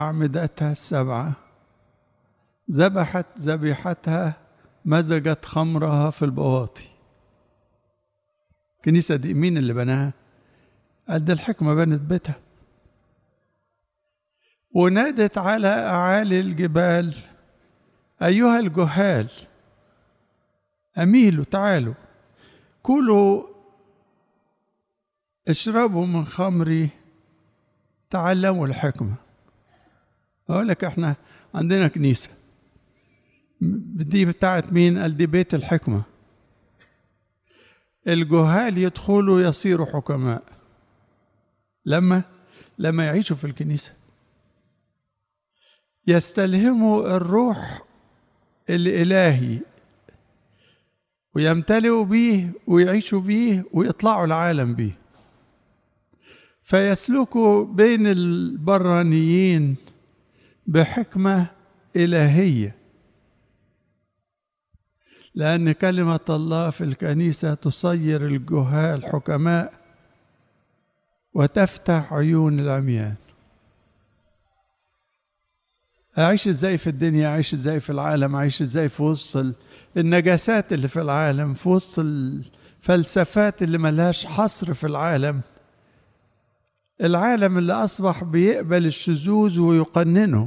أعمدتها السبعة ذبحت ذبيحتها مزجت خمرها في البواطي الكنيسة دي مين اللي بناها؟ قد الحكمة بنت بيتها ونادت على أعالي الجبال أيها الجهال أميلوا تعالوا كلوا اشربوا من خمري تعلموا الحكمة أقول لك احنا عندنا كنيسة دي بتاعت مين؟ قال دي بيت الحكمة الجهال يدخلوا يصيروا حكماء لما لما يعيشوا في الكنيسة يستلهموا الروح الإلهي ويمتلئوا بيه ويعيشوا بيه ويطلعوا العالم بيه فيسلكوا بين البرانيين بحكمة إلهية لأن كلمة الله في الكنيسة تصير الجهال حكماء وتفتح عيون العميان أعيش إزاي في الدنيا أعيش إزاي في العالم أعيش إزاي في وسط النجاسات اللي في العالم في وسط الفلسفات اللي ملهاش حصر في العالم العالم اللي أصبح بيقبل الشذوذ ويقننه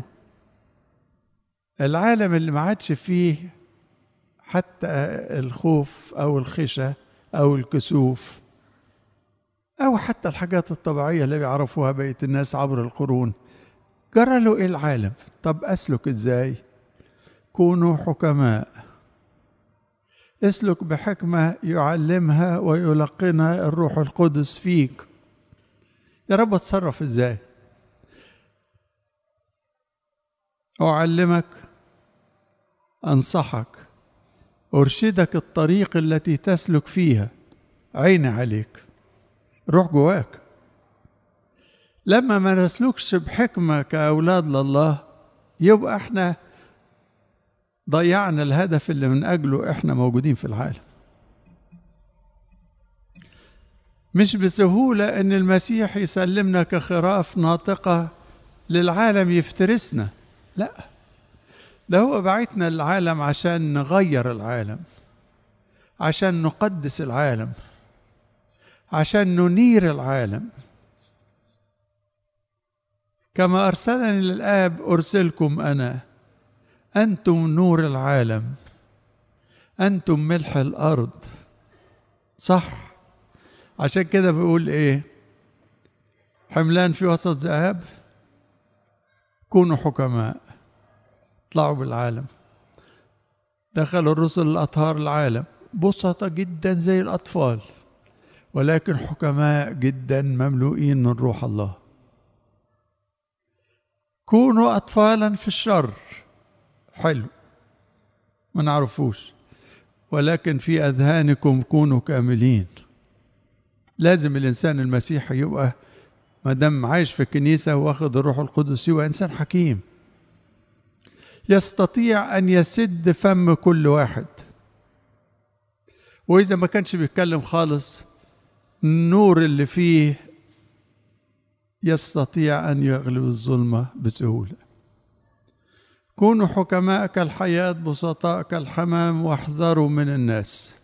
العالم اللي ما عادش فيه حتى الخوف أو الخشة أو الكسوف أو حتى الحاجات الطبيعية اللي بيعرفوها بقية الناس عبر القرون جرى له إيه العالم طب أسلك إزاي كونوا حكماء اسلك بحكمة يعلمها ويلقنها الروح القدس فيك يا رب اتصرف ازاي أعلمك أنصحك أرشدك الطريق التي تسلك فيها عيني عليك روح جواك لما ما نسلكش بحكمة كأولاد لله يبقى احنا ضيعنا الهدف اللي من أجله احنا موجودين في العالم مش بسهولة إن المسيح يسلمنا كخراف ناطقة للعالم يفترسنا لا ده هو بعتنا العالم عشان نغير العالم عشان نقدس العالم عشان ننير العالم كما أرسلني للآب أرسلكم أنا أنتم نور العالم أنتم ملح الأرض صح عشان كده بيقول إيه حملان في وسط ذهب كونوا حكماء اطلعوا بالعالم دخل الرسل الأطهار العالم بسطة جدا زي الأطفال ولكن حكماء جدا مملوئين من روح الله كونوا أطفالا في الشر حلو ما نعرفوش ولكن في أذهانكم كونوا كاملين لازم الإنسان المسيحي يبقى ما دام عايش في الكنيسة واخد الروح القدس يبقى إنسان حكيم يستطيع أن يسد فم كل واحد وإذا ما كانش بيتكلم خالص النور اللي فيه يستطيع أن يغلب الظلمة بسهولة كونوا حكماء كالحياة بسطاء كالحمام واحذروا من الناس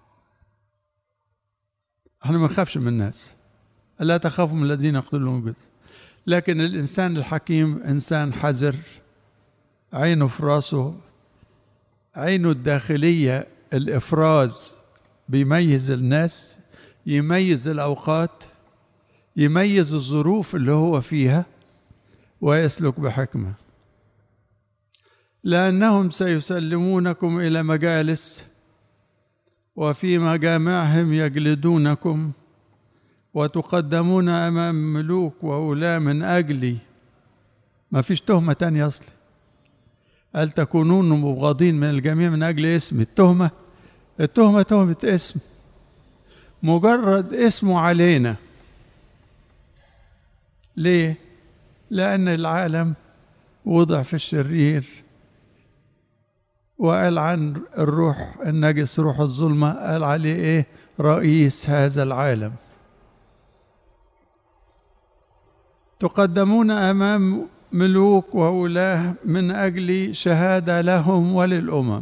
احنا ما نخافش من الناس لا تخافوا من الذين يقتلون الجثث لكن الإنسان الحكيم إنسان حذر عينه في راسه عينه الداخلية الإفراز بيميز الناس يميز الأوقات يميز الظروف اللي هو فيها ويسلك بحكمة لأنهم سيسلمونكم إلى مجالس وفي مجامعهم يجلدونكم وتقدمون أمام ملوك وولاة من أجلي ما فيش تهمة تانية أصلي قال تكونون مبغضين من الجميع من أجل اسمي التهمة التهمة تهمة اسم مجرد اسمه علينا ليه؟ لأن العالم وضع في الشرير وقال عن الروح النجس روح الظلمة قال عليه إيه؟ رئيس هذا العالم تقدمون أمام ملوك وولاه من أجل شهادة لهم وللأمم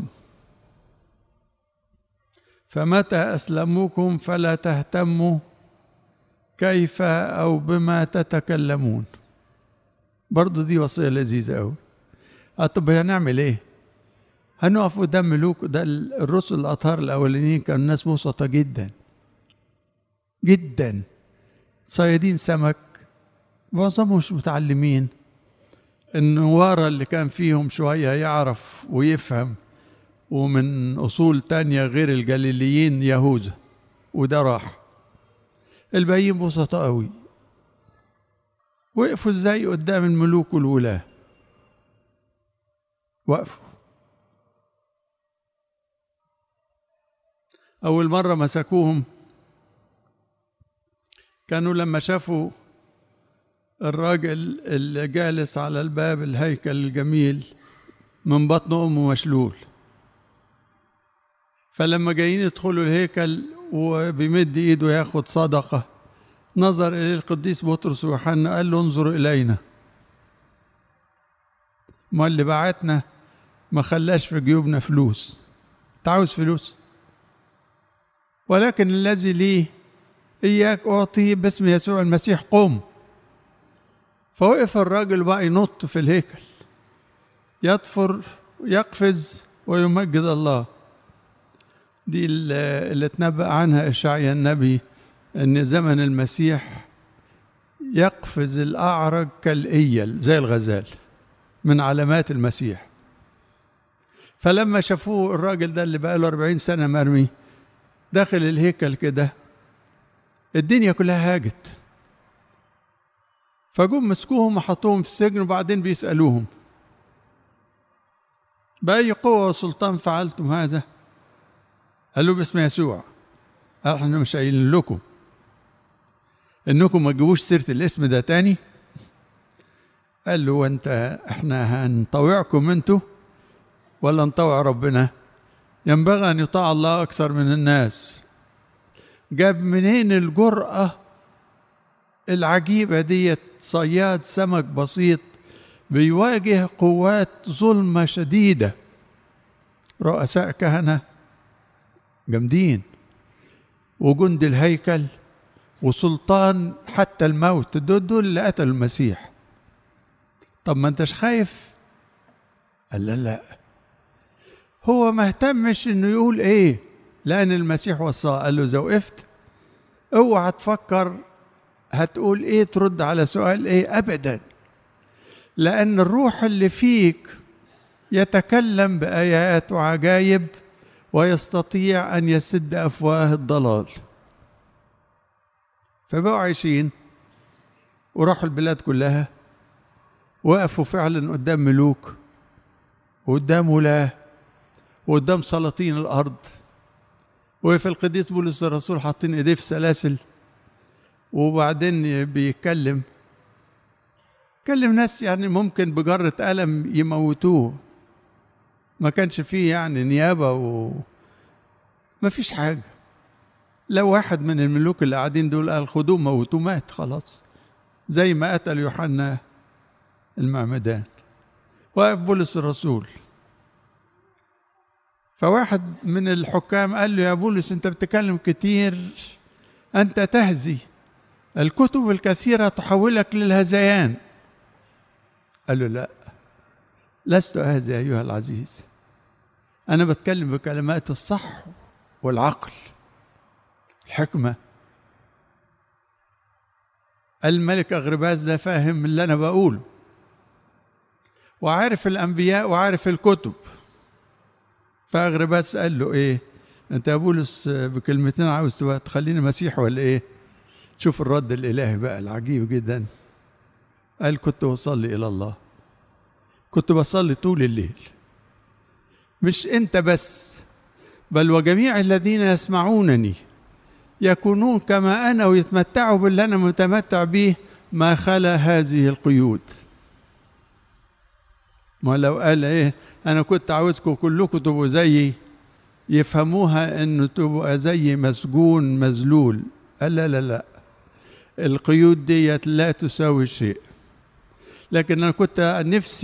فمتى أسلموكم فلا تهتموا كيف أو بما تتكلمون برضو دي وصية لذيذة أوي طب هنعمل إيه؟ هنقف قدام ملوك ده الرسل الأطهار الأولانيين كانوا ناس بسطة جدا جدا صيادين سمك معظمهم مش متعلمين النوارة اللي كان فيهم شوية يعرف ويفهم ومن أصول تانية غير الجليليين يهوذا وده راح الباقيين بسطاء قوي وقفوا ازاي قدام الملوك والولاة وقفوا أول مرة مسكوهم كانوا لما شافوا الراجل اللي جالس على الباب الهيكل الجميل من بطن أمه مشلول فلما جايين يدخلوا الهيكل وبيمد ايده ياخد صدقة نظر إليه القديس بطرس ويوحنا قال له انظر إلينا ما اللي بعتنا ما خلاش في جيوبنا فلوس تعاوز فلوس ولكن الذي لي إياك أعطيه باسم يسوع المسيح قم فوقف الراجل بقى ينط في الهيكل يطفر يقفز ويمجد الله دي اللي اتنبأ عنها إشعيا النبي أن زمن المسيح يقفز الأعرج كالإيل زي الغزال من علامات المسيح فلما شافوه الراجل ده اللي بقى له 40 سنة مرمي داخل الهيكل كده الدنيا كلها هاجت فجم مسكوهم وحطوهم في السجن وبعدين بيسألوهم بأي قوة وسلطان فعلتم هذا؟ قالوا باسم يسوع قال احنا مش قايلين لكم انكم ما تجيبوش سيره الاسم ده تاني قال له وانت احنا هنطوعكم انتوا ولا نطوع ربنا ينبغي ان يطاع الله اكثر من الناس جاب منين الجرأة العجيبة ديت صياد سمك بسيط بيواجه قوات ظلمة شديدة رؤساء كهنة جامدين وجند الهيكل وسلطان حتى الموت دول دول اللي قتلوا المسيح طب ما انتش خايف قال لا لا هو ما اهتمش انه يقول ايه لان المسيح وصاه قال له اذا وقفت اوعى تفكر هتقول ايه ترد على سؤال ايه ابدا لان الروح اللي فيك يتكلم بايات وعجائب ويستطيع ان يسد افواه الضلال فبقوا عايشين وراحوا البلاد كلها وقفوا فعلا قدام ملوك وقدام ولاه وقدام سلاطين الارض وفي القديس بولس الرسول حاطين ايديه في سلاسل وبعدين بيتكلم كلم ناس يعني ممكن بجرة قلم يموتوه ما كانش فيه يعني نيابة و ما فيش حاجة لو واحد من الملوك اللي قاعدين دول قال خدوه موتوه مات خلاص زي ما قتل يوحنا المعمدان واقف بولس الرسول فواحد من الحكام قال له يا بولس انت بتتكلم كتير انت تهزي الكتب الكثيرة تحولك للهذيان قال له لا لست أهزي أيها العزيز أنا بتكلم بكلمات الصح والعقل الحكمة الملك أغرباس ده فاهم اللي أنا بقوله وعارف الأنبياء وعارف الكتب فأغرباس قال له إيه أنت يا بولس بكلمتين عاوز تبقى تخليني مسيح ولا إيه شوف الرد الإلهي بقى العجيب جدا قال كنت بصلي إلى الله كنت بصلي طول الليل مش أنت بس بل وجميع الذين يسمعونني يكونون كما أنا ويتمتعوا باللي أنا متمتع به ما خلا هذه القيود ما لو قال إيه أنا كنت عاوزكم كلكم تبقوا زيي يفهموها إنه تبقى زي مسجون مذلول قال لا لا لا القيود ديت لا تساوي شيء لكن انا كنت نفسي